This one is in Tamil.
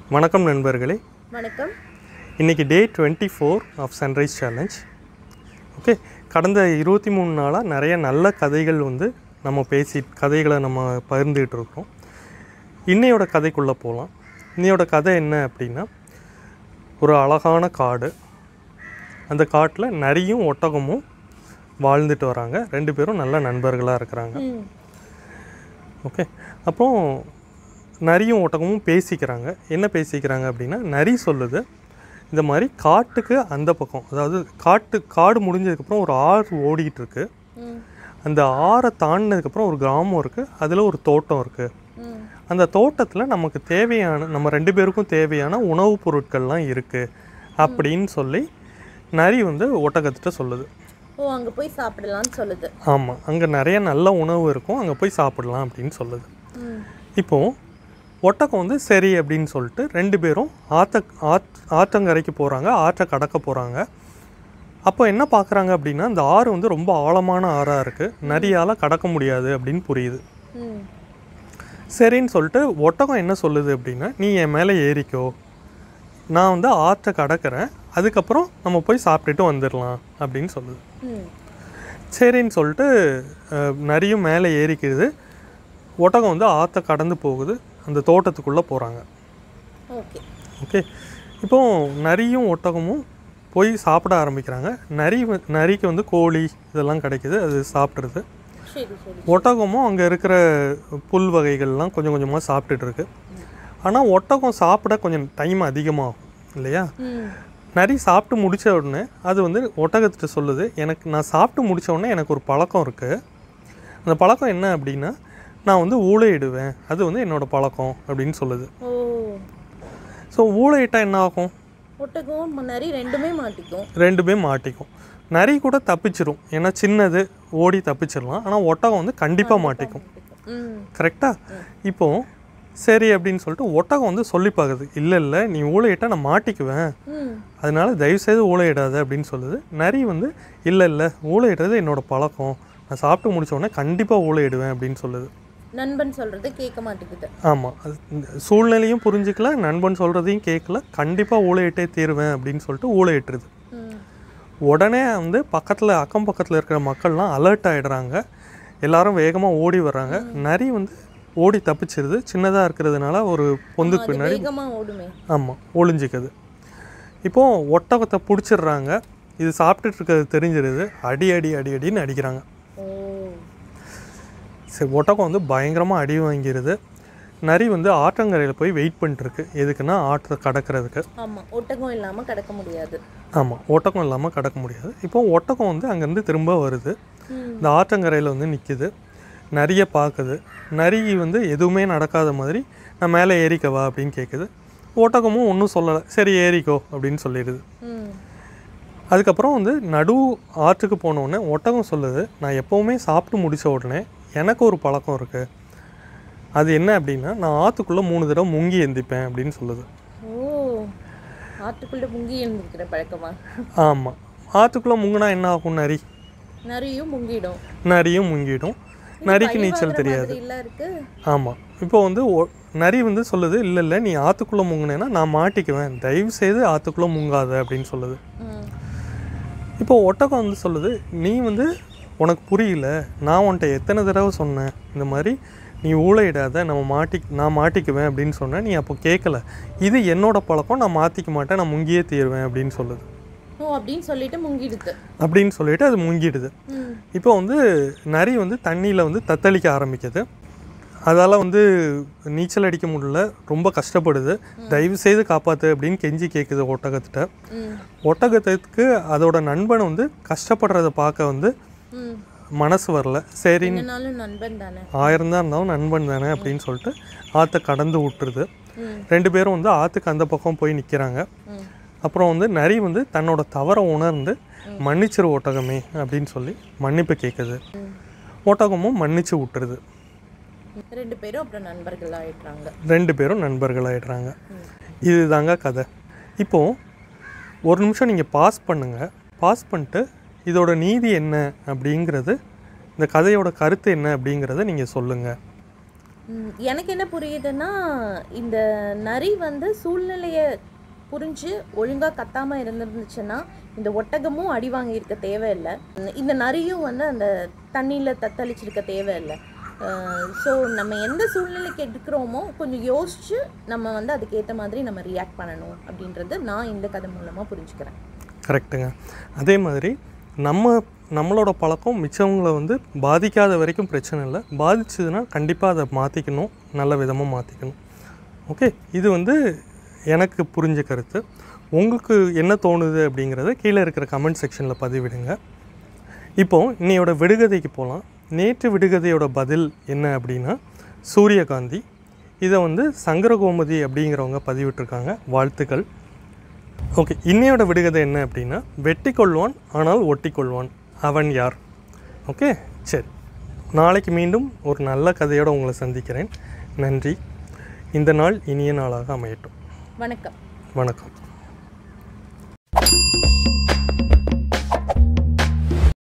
வணக்கம் நண்பர்களே வணக்கம் இன்றைக்கி day twenty four of sunrise challenge okay கடந்த இருபத்தி மூணு நாளாக நிறைய நல்ல கதைகள் வந்து நம்ம பேசி கதைகளை நம்ம பகிர்ந்துகிட்டு இருக்கோம் இன்னையோட கதைக்குள்ளே போகலாம் இன்னையோட கதை என்ன அப்படின்னா ஒரு அழகான காடு அந்த காட்டில் நரியும் ஒட்டகமும் வாழ்ந்துட்டு வராங்க ரெண்டு பேரும் நல்ல நண்பர்களாக இருக்கிறாங்க ம் ஓகே அப்போ நரியும் ஒட்டகமும் பேசிக்கிறாங்க என்ன பேசிக்கிறாங்க அப்படின்னா நரி சொல்லுது இந்த மாதிரி காட்டுக்கு அந்த பக்கம் அதாவது காட்டு காடு முடிஞ்சதுக்கப்புறம் ஒரு ஆறு ஓடிக்கிட்டு இருக்கு ம் அந்த ஆறை தாண்டினதுக்கப்புறம் ஒரு கிராமம் இருக்குது அதில் ஒரு தோட்டம் இருக்குது ம் அந்த தோட்டத்தில் நமக்கு தேவையான நம்ம ரெண்டு பேருக்கும் தேவையான உணவுப் பொருட்கள்லாம் இருக்குது அப்படின்னு சொல்லி நரி வந்து ஒட்டகத்திட்ட சொல்லுது ஓ அங்கே போய் சாப்பிடலாம்னு சொல்லுது ஆமாம் அங்கே நிறைய நல்ல உணவு இருக்கும் அங்கே போய் சாப்பிடலாம் அப்படின்னு சொல்லுது ம் இப்போ ஒட்டகம் வந்து சரி அப்படின்னு சொல்லிட்டு ரெண்டு பேரும் ஆத்த ஆத் ஆற்றங்கரைக்கு போகிறாங்க ஆற்றை கடக்க போகிறாங்க அப்போ என்ன பார்க்குறாங்க அப்படின்னா இந்த ஆறு வந்து ரொம்ப ஆழமான ஆறாக இருக்குது நரியால் கடக்க முடியாது அப்படின்னு புரியுது ம் சரின்னு சொல்லிட்டு ஒட்டகம் என்ன சொல்லுது அப்படின்னா நீ என் மேலே ஏறிக்கோ நான் வந்து ஆற்றை கடக்கிறேன் அதுக்கப்புறம் நம்ம போய் சாப்பிட்டுட்டு வந்துடலாம் அப்படின்னு சொல்லுது ம் சரின்னு சொல்லிட்டு அஹ், நரியும் மேலே ஏறிக்கிறது ஒட்டகம் வந்து ஆற்றை கடந்து போகுது அந்த தோட்டத்துக்குள்ளே போகிறாங்க ஓகே ஓகே இப்போ நரியும் ஒட்டகமும் போய் சாப்பிட ஆரம்பிக்கிறாங்க நரி வ- நரிக்கு வந்து கோழி இதெல்லாம் கிடைக்குது அது சாப்பிட்றது சரி சரி ஒட்டகமும் அங்கே இருக்கிற புல் வகைகள்லாம் கொஞ்சம் கொஞ்சமாக சாப்பிட்டுட்டு இருக்கு ஆனால் ஒட்டகம் சாப்பிட கொஞ்சம் டைம் அதிகமாகும் இல்லையா ம் நரி சாப்பிட்டு முடிச்ச உடனே அது வந்து ஒட்டகத்திட்ட சொல்லுது எனக்கு நான் சாப்பிட்டு முடிச்ச உடனே எனக்கு ஒரு பழக்கம் இருக்குது அந்த பழக்கம் என்ன அப்படின்னா நான் வந்து ஊழையிடுவேன் அது வந்து என்னோடய பழக்கம் அப்படின்னு சொல்லுது ஓ ஸோ ஊழையிட்டால் என்ன ஆகும் ஒட்டகம் நரி ரெண்டுமே மாட்டிக்கும் ரெண்டுமே மாட்டிக்கும் நரி கூட தப்பிச்சிரும் ஏன்னா சின்னது ஓடி தப்பிச்சிடலாம் ஆனால் ஒட்டகம் வந்து கண்டிப்பாக மாட்டிக்கும் ம் கரெக்டாக இப்போ சரி அப்படின்னு சொல்லிட்டு ஒட்டகம் வந்து சொல்லி பார்க்குது இல்லை இல்லை நீ ஊழையிட்டா நான் மாட்டிக்குவேன் ம் அதனால தயவுசெய்து ஊழையிடாத அப்படின்னு சொல்லுது நரி வந்து இல்லை இல்லை ஊழையிடுறது என்னோட பழக்கம் நான் சாப்பிட்டு முடிச்ச உடனே கண்டிப்பாக ஊழையிடுவேன் அப்படின்னு சொல்லுது நண்பன் சொல்றது கேட்க மாட்டேங்குது ஆமாம் அது இந்த சூழ்நிலையும் புரிஞ்சுக்கல நண்பன் சொல்கிறதையும் கேட்கல கண்டிப்பாக ஊழையிட்டே தீருவேன் அப்படின்னு சொல்லிட்டு ஊழையிட்டுருது ம் உடனே வந்து பக்கத்தில் அக்கம் பக்கத்தில் இருக்கிற மக்கள்லாம் அலர்ட் ஆகிடுறாங்க எல்லாரும் வேகமாக ஓடி வர்றாங்க நரி வந்து ஓடி தப்பிச்சிருது சின்னதாக இருக்கிறதுனால ஒரு பொந்துக்கு அது பின்னாடி வேகமா ஓடுமே ஆமாம் ஒளிஞ்சிக்குது இப்போ ஒட்டகத்தை பிடிச்சிடுறாங்க இது சாப்பிட்டுட்டு இருக்கிறது தெரிஞ்சிருது அடி அடி அடி அடின்னு அடிக்கிறாங்க ஓ சரி ஒட்டகம் வந்து பயங்கரமாக அடி வாங்கிடுது நரி வந்து ஆற்றங்கரையில் போய் வெயிட் பண்ணிட்டுருக்கு எதுக்குன்னா ஆற்றை கடக்கிறதுக்கு ஆமா ஒட்டகம் இல்லாம கடக்க முடியாது ஆமாம் ஒட்டகம் இல்லாமல் கடக்க முடியாது இப்போ ஒட்டகம் வந்து அங்கேருந்து திரும்ப வருது ம் இந்த ஆற்றங்கரையில் வந்து நிற்கிது நரியை பார்க்குது நரி வந்து எதுவுமே நடக்காத மாதிரி நான் மேலே ஏறிக்கவா அப்படின்னு கேட்குது ஒட்டகமும் ஒன்றும் சொல்லலை சரி ஏறிக்கோ அப்படின்னு சொல்லிடுது ம் அதுக்கப்புறம் வந்து நடு ஆற்றுக்கு போன உடனே ஒட்டகம் சொல்லுது நான் எப்போவுமே சாப்பிட்டு முடிச்ச உடனே எனக்கு ஒரு பழக்கம் இருக்குது அது என்ன அப்படின்னா நான் ஆற்றுக்குள்ளே மூணு தடவை முங்கி எந்திப்பேன் அப்படின்னு சொல்லுது ஓ ஆட்டுக்குள்ள முங்கி எழுந்திருக்கிற பழக்கமா ஆமாம் ஆற்றுக்குள்ளே முங்கினா என்ன ஆகும் நரி நரியும் முங்கிடும் நரியும் முங்கிடும் நரிக்கு நீச்சல் தெரியாது இல்ல இருக்கு ஆமாம் இப்போ வந்து ஒ- நரி வந்து சொல்லுது இல்லை இல்லை நீ ஆற்றுக்குள்ளே முங்கினேன்னா நான் மாட்டிக்குவேன் தயவு செய்து ஆற்றுக்குள்ளே முங்காத அப்படின்னு சொல்லுது ம் இப்போ ஒட்டகம் வந்து சொல்லுது நீ வந்து உனக்கு புரியல நான் உன்கிட்ட எத்தனை தடவை சொன்னேன் இந்த மாதிரி நீ ஊழையிடாத நம்ம மாட்டி நான் மாட்டிக்குவேன் அப்படின்னு சொன்னேன் நீ அப்போ கேட்கல இது என்னோட பழக்கம் நான் மாற்றிக்க மாட்டேன் நான் முங்கியே தீருவேன் அப்படின்னு சொல்லுது ஓ அப்படின்னு சொல்லிட்டு முங்கிடுது அப்படின்னு சொல்லிட்டு அது முங்கிடுது ம் இப்போ வந்து நரி வந்து தண்ணியில் வந்து தத்தளிக்க ஆரம்பிக்குது அதால் வந்து நீச்சல் அடிக்க முடியல ரொம்ப கஷ்டப்படுது தயவு செய்து காப்பாற்று அப்படின்னு கெஞ்சி கேட்குது ஒட்டகத்திட்ட ம் ஒட்டகத்துக்கு அதோட நண்பன் வந்து கஷ்டப்படுறத பார்க்க வந்து ம் மனசு வரல சரின்னு என்னனாலும் நண்பன் தானே ஆயிரம் தான் இருந்தாலும் நண்பன் தானே அப்படின்னு சொல்லிட்டு ஆற்றை கடந்து விட்டுருது ம் ரெண்டு பேரும் வந்து ஆற்றுக்கு அந்த பக்கம் போய் நிற்கிறாங்க ம் அப்புறம் வந்து நரி வந்து தன்னோட தவறை உணர்ந்து மன்னிச்சிரு ஒட்டகமே அப்படின்னு சொல்லி மன்னிப்பு கேட்குது ம். ஒட்டகமும் மன்னிச்சு விட்டுருது ரெண்டு பேரும் அப்புறம் நண்பர்கள் ஆயிடுறாங்க ரெண்டு பேரும் நண்பர்களாயிடுறாங்க இதுதாங்க கதை இப்போது ஒரு நிமிஷம் நீங்கள் பாஸ் பண்ணுங்கள் பாஸ் பண்ணிட்டு இதோட நீதி என்ன அப்படிங்கிறது இந்த கதையோட கருத்து என்ன அப்படிங்கிறத நீங்கள் சொல்லுங்கள் ம், எனக்கு என்ன புரியுதுன்னா இந்த நரி வந்து சூழ்நிலையை புரிஞ்சு ஒழுங்காக கத்தாமல் இருந்துருந்துச்சுன்னா இந்த ஒட்டகமும் அடி வாங்கியிருக்க தேவையில்லை இந்த நரியும் வந்து அந்த தண்ணியில் தத்தளிச்சிருக்க தேவையில்லை ஸோ நம்ம எந்த சூழ்நிலைக்கு எடுக்கிறோமோ கொஞ்சம் யோசிச்சு நம்ம வந்து அதுக்கேற்ற மாதிரி நம்ம ரியாக்ட் பண்ணணும் அப்படின்றது நான் இந்த கதை மூலமாக புரிஞ்சுக்கிறேன் கரெக்டுங்க அதே மாதிரி நம்ம நம்மளோட பழக்கம் மிச்சவங்களை வந்து பாதிக்காத வரைக்கும் பிரச்சனை இல்லை பாதிச்சதுன்னா கண்டிப்பாக அதை மாற்றிக்கணும் நல்ல விதமாக மாற்றிக்கணும் ஓகே இது வந்து எனக்கு புரிஞ்ச கருத்து உங்களுக்கு என்ன தோணுது அப்படிங்கிறத கீழே இருக்கிற கமெண்ட் செக்ஷனில் பதிவிடுங்க இப்போ இன்னையோட விடுகதைக்கு போகலாம் நேற்று விடுகதையோட பதில் என்ன அப்படின்னா சூரியகாந்தி இதை வந்து சங்கரகோமதி அப்படிங்கிறவங்க பதிவிட்டிருக்காங்க வாழ்த்துக்கள் ஓகே இன்னையோட விடுகதை என்ன அப்படின்னா வெட்டி கொள்வான் ஆனால் ஒட்டி கொள்வான் அவன் யார் ஓகே சரி நாளைக்கு மீண்டும் ஒரு நல்ல கதையோடு உங்களை சந்திக்கிறேன் நன்றி இந்த நாள் இனிய நாளாக அமையட்டும் வணக்கம் வணக்கம்